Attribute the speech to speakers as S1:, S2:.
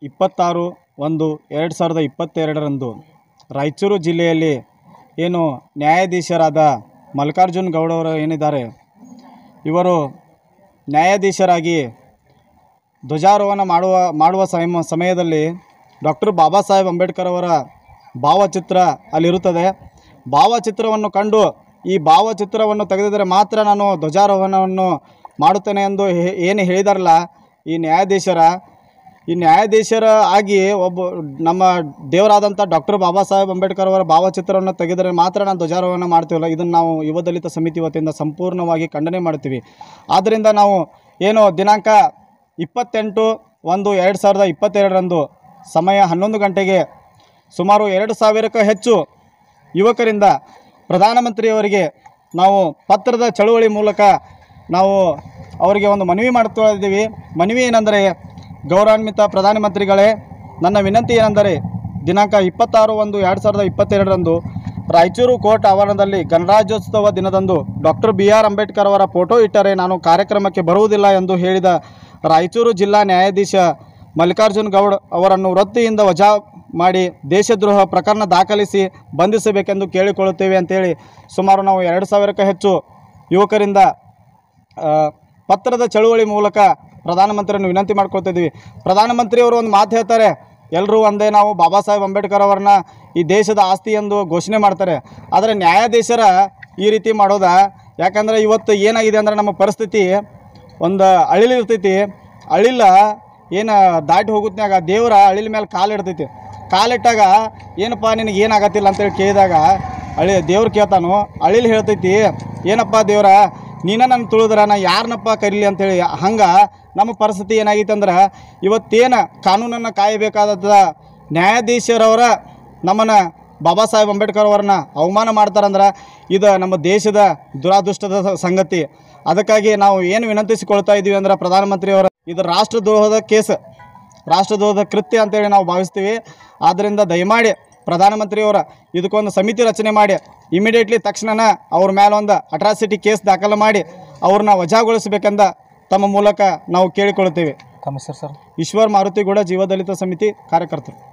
S1: ಇಪ್ಪತ್ತಾರು ಒಂದು ಎರಡು ಸಾವಿರದ ಇಪ್ಪತ್ತೆರಡರಂದು ರಾಯಚೂರು ಜಿಲ್ಲೆಯಲ್ಲಿ ಏನು ನ್ಯಾಯಾಧೀಶರಾದ ಮಲ್ಲಿಕಾರ್ಜುನ್ ಗೌಡವರು ಏನಿದ್ದಾರೆ ಇವರು ನ್ಯಾಯಾಧೀಶರಾಗಿ ಧ್ವಜಾರೋಹಣ ಮಾಡುವ ಮಾಡುವ ಸಮ ಸಮಯದಲ್ಲಿ ಡಾಕ್ಟರ್ ಬಾಬಾ ಸಾಹೇಬ್ ಅಂಬೇಡ್ಕರ್ ಅವರ ಭಾವಚಿತ್ರ ಅಲ್ಲಿರುತ್ತದೆ ಭಾವಚಿತ್ರವನ್ನು ಕಂಡು ಈ ಭಾವಚಿತ್ರವನ್ನು ತೆಗೆದಿದ್ದರೆ ಮಾತ್ರ ನಾನು ಧ್ವಜಾರೋಹಣವನ್ನು ಮಾಡುತ್ತೇನೆ ಎಂದು ಹೇ- ಏನು ಹೇಳಿದಾರಲ್ಲ ಈ ನ್ಯಾಯಾಧೀಶರ ಈ ನ್ಯಾಯಾಧೀಶರ ಆಗಿ ಒಬ್ಬ ನಮ್ಮ ದೇವರಾದಂಥ ಡಾಕ್ಟರ್ ಬಾಬಾ ಸಾಹೇಬ್ ಅಂಬೇಡ್ಕರ್ ಅವರ ಭಾವಚಿತ್ರವನ್ನು ತೆಗೆದರೆ ಮಾತ್ರ ನಾನು ಧ್ವಜಾರೋಹಣ ಮಾಡ್ತೀವಲ್ಲ ಇದನ್ನು ನಾವು ಯುವ ದಲಿತ ಸಮಿತಿ ವತಿಯಿಂದ ಸಂಪೂರ್ಣವಾಗಿ ಖಂಡನೆ ಮಾಡ್ತೀವಿ ಆದ್ದರಿಂದ ನಾವು ಏನು ದಿನಾಂಕ ಇಪ್ಪತ್ತೆಂಟು ಒಂದು ಎರಡು ಸಾವಿರದ ಇಪ್ಪತ್ತೆರಡರಂದು ಸಮಯ ಹನ್ನೊಂದು ಗಂಟೆಗೆ ಸುಮಾರು ಎರಡು ಸಾವಿರಕ್ಕೂ ಹೆಚ್ಚು ಯುವಕರಿಂದ ಪ್ರಧಾನಮಂತ್ರಿಯವರಿಗೆ ನಾವು ಪತ್ರದ ಚಳುವಳಿ ಮೂಲಕ ನಾವು ಅವರಿಗೆ ಒಂದು ಮನವಿ ಮಾಡ್ತಾ ಇದ್ದೀವಿ ಮನವಿ ಏನೆಂದರೆ ಗೌರವಾನ್ವಿತ ಪ್ರಧಾನಮಂತ್ರಿಗಳೇ ನನ್ನ ವಿನಂತಿ ಏನೆಂದರೆ ದಿನಾಂಕ ಇಪ್ಪತ್ತಾರು ಒಂದು ಎರಡು ಸಾವಿರದ ಇಪ್ಪತ್ತೆರಡರಂದು ರಾಯಚೂರು ಕೋರ್ಟ್ ಆವರಣದಲ್ಲಿ ಗಣರಾಜ್ಯೋತ್ಸವ ದಿನದಂದು ಡಾಕ್ಟರ್ ಬಿ ಆರ್ ಅಂಬೇಡ್ಕರ್ ಅವರ ಫೋಟೋ ಇಟ್ಟರೆ ನಾನು ಕಾರ್ಯಕ್ರಮಕ್ಕೆ ಬರುವುದಿಲ್ಲ ಎಂದು ಹೇಳಿದ ರಾಯಚೂರು ಜಿಲ್ಲಾ ನ್ಯಾಯಾಧೀಶ ಮಲ್ಲಿಕಾರ್ಜುನ್ ಗೌಡ್ ಅವರನ್ನು ವೃತ್ತಿಯಿಂದ ವಜಾ ಮಾಡಿ ದೇಶದ್ರೋಹ ಪ್ರಕರಣ ದಾಖಲಿಸಿ ಬಂಧಿಸಬೇಕೆಂದು ಕೇಳಿಕೊಳ್ಳುತ್ತೇವೆ ಅಂತೇಳಿ ಸುಮಾರು ನಾವು ಎರಡು ಸಾವಿರಕ್ಕೂ ಹೆಚ್ಚು ಯುವಕರಿಂದ ಆ, ಪತ್ರದ ಚಳುವಳಿ ಮೂಲಕ ಪ್ರಧಾನಮಂತ್ರಿಯನ್ನು ವಿನಂತಿ ಮಾಡ್ಕೊಳ್ತಿದ್ವಿ ಪ್ರಧಾನಮಂತ್ರಿಯವರು ಒಂದು ಮಾತು ಹೇಳ್ತಾರೆ ಎಲ್ಲರೂ ಒಂದೇ ನಾವು ಬಾಬಾ ಸಾಹೇಬ್ ಅಂಬೇಡ್ಕರ್ ಅವರನ್ನ ಈ ದೇಶದ ಆಸ್ತಿ ಎಂದು ಘೋಷಣೆ ಮಾಡ್ತಾರೆ ಆದರೆ ನ್ಯಾಯಾಧೀಶರ ಈ ರೀತಿ ಮಾಡೋದ ಯಾಕಂದರೆ ಇವತ್ತು ಏನಾಗಿದೆ ಅಂದರೆ ನಮ್ಮ ಪರಿಸ್ಥಿತಿ ಒಂದು ಅಳಿಲ್ ಇರ್ತೈತಿ ಅಳಿಲ ಏನು ದಾಟಿ ಹೋಗುತ್ನ್ಯಾಗ ದೇವರ ಅಳಿಲ ಮೇಲೆ ಕಾಲು ಇಡ್ತೈತಿ ಕಾಲಿಟ್ಟಾಗ ಏನಪ್ಪ ನಿನಗೆ ಏನಾಗತ್ತಿಲ್ಲ ಅಂತೇಳಿ ಕೇಳಿದಾಗ ಅಳಿ ದೇವ್ರು ಕೇಳ್ತಾನು ಅಳಿಲ್ ಹೇಳ್ತೈತಿ ಏನಪ್ಪ ದೇವ್ರ ನೀನ ನನ್ನ ತುಳಿದ್ರ ನಾ ಯಾರನ್ನಪ್ಪ ಕರೀಲಿ ಅಂತೇಳಿ ಹಂಗೆ ನಮ್ಮ ಪರಿಸ್ಥಿತಿ ಏನಾಗೈತೆ ಅಂದ್ರೆ ಇವತ್ತೇನು ಕಾನೂನನ್ನು ಕಾಯಬೇಕಾದ ನ್ಯಾಯಾಧೀಶರವರ ನಮ್ಮನ್ನು ಬಾಬಾ ಸಾಹೇಬ್ ಅಂಬೇಡ್ಕರ್ ಅವರನ್ನ ಅವಮಾನ ಮಾಡ್ತಾರಂದ್ರೆ ಇದು ನಮ್ಮ ದೇಶದ ದುರಾದೃಷ್ಟದ ಸ- ಸಂಗತಿ ಅದಕ್ಕಾಗಿ ನಾವು ಏನು ವಿನಂತಿಸಿಕೊಳ್ತಾ ಇದ್ದೀವಿ ಅಂದ್ರೆ ಪ್ರಧಾನಮಂತ್ರಿಯವರ ಇದು ರಾಷ್ಟ್ರದ್ರೋಹದ ಕೇಸ್ ರಾಷ್ಟ್ರದ್ರೋಹದ ಕೃತ್ಯ ಅಂತೇಳಿ ನಾವು ಭಾವಿಸ್ತೀವಿ ಆದ್ದರಿಂದ ದಯಮಾಡಿ ಪ್ರಧಾನಮಂತ್ರಿಯವರ ಇದಕ್ಕೊಂದು ಸಮಿತಿ ರಚನೆ ಮಾಡಿ ಇಮಿಡಿಯೇಟ್ಲಿ ತಕ್ಷಣ ಅವ್ರ ಮೇಲೆ ಒಂದು ಅಟ್ರಾಸಿಟಿ ಕೇಸ್ ದಾಖಲು ಮಾಡಿ ಅವ್ರನ್ನ ವಜಾಗೊಳಿಸಬೇಕೆಂದ ತಮ್ಮ ಮೂಲಕ ನಾವು ಕೇಳಿಕೊಳ್ಳುತ್ತೇವೆ
S2: ತಮ್ಮ ಹೆಸರು ಸರ್
S1: ಈಶ್ವರ್ ಮಾರುತಿಗೌಡ ಜೀವದಲಿತ ಸಮಿತಿ ಕಾರ್ಯಕರ್ತರು